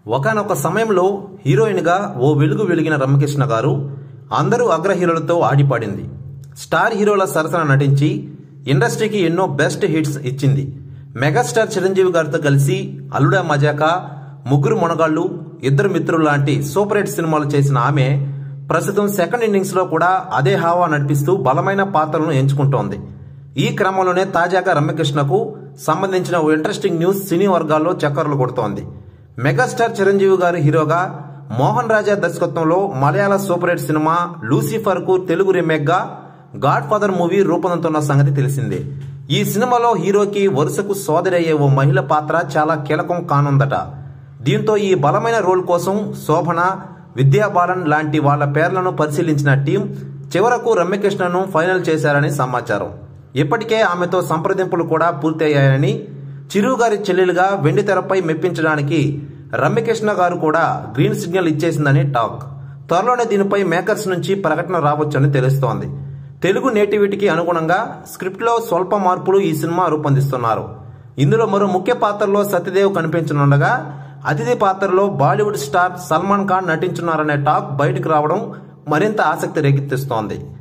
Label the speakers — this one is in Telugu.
Speaker 1: ఒకనొక సమయంలో హీరోయిన్గా ఓ వెలుగు వెలిగిన రమ్యకృష్ణ గారు అందరూ అగ్ర హీరోలతో ఆడిపాడింది స్టార్ హీరోల సరసన నటించి ఇండస్ట్రీకి ఎన్నో బెస్ట్ హిట్స్ ఇచ్చింది మెగాస్టార్ చిరంజీవి గారితో కలిసి అల్లుడా మజాకా ముగ్గురు మొనగాళ్ళు ఇద్దరు మిత్రులు లాంటి సూపర్ హిట్ సినిమాలు చేసిన ఆమె ప్రస్తుతం సెకండ్ ఇన్నింగ్స్ లో కూడా అదే హావా నడిపిస్తూ బలమైన పాత్రలను ఎంచుకుంటోంది ఈ క్రమంలోనే తాజాగా రమ్యకృష్ణకు సంబంధించిన ఓ ఇంట్రెస్టింగ్ న్యూస్ సినీ వర్గాల్లో చక్కర్లు కొడుతోంది మెగాస్టార్ చిరంజీవి గారు హీరోగా మోహన్ రాజా దర్శకత్వంలో మలయాళ సూపర్ హిట్ సినిమా లూసిఫర్ కు తెలుగు రీమేక్ గా గాడ్ ఫాదర్ మూవీ రూపొందుతున్న సంగతి తెలిసిందే ఈ సినిమాలో హీరోకి వరుసకు సోదరి అయ్యే ఓ మహిళ పాత్ర చాలా కీలకం కానుందట దీంతో ఈ బలమైన రోల్ కోసం శోభన విద్యాబాలన్ లాంటి వాళ్ళ పేర్లను పరిశీలించిన టీం చివరకు రమ్యకృష్ణను ఫైనల్ చేశారని సమాచారం ఇప్పటికే ఆమెతో సంప్రదింపులు కూడా పూర్తయ్యాయని చిరు గారి చెల్లెలుగా వెండి తెరపై మెప్పించడానికి రమ్యకృష్ణ గారు కూడా గ్రీన్ సిగ్నల్ ఇచ్చేసిందని టాక్ త్వరలోనే దీనిపై మేకర్స్ నుంచి ప్రకటన రావచ్చని తెలుస్తోంది తెలుగు నేటివిటీకి అనుగుణంగా స్క్రిప్ట్లో స్వల్ప మార్పులు ఈ సినిమా రూపొందిస్తున్నారు ఇందులో మరో ముఖ్య పాత్రలో సత్యదేవ్ కనిపించనుండగా అతిథి పాత్రలో బాలీవుడ్ స్టార్ సల్మాన్ ఖాన్ నటించున్నారనే టాక్ బయటకు రావడం మరింత ఆసక్తి రేకెత్తిస్తోంది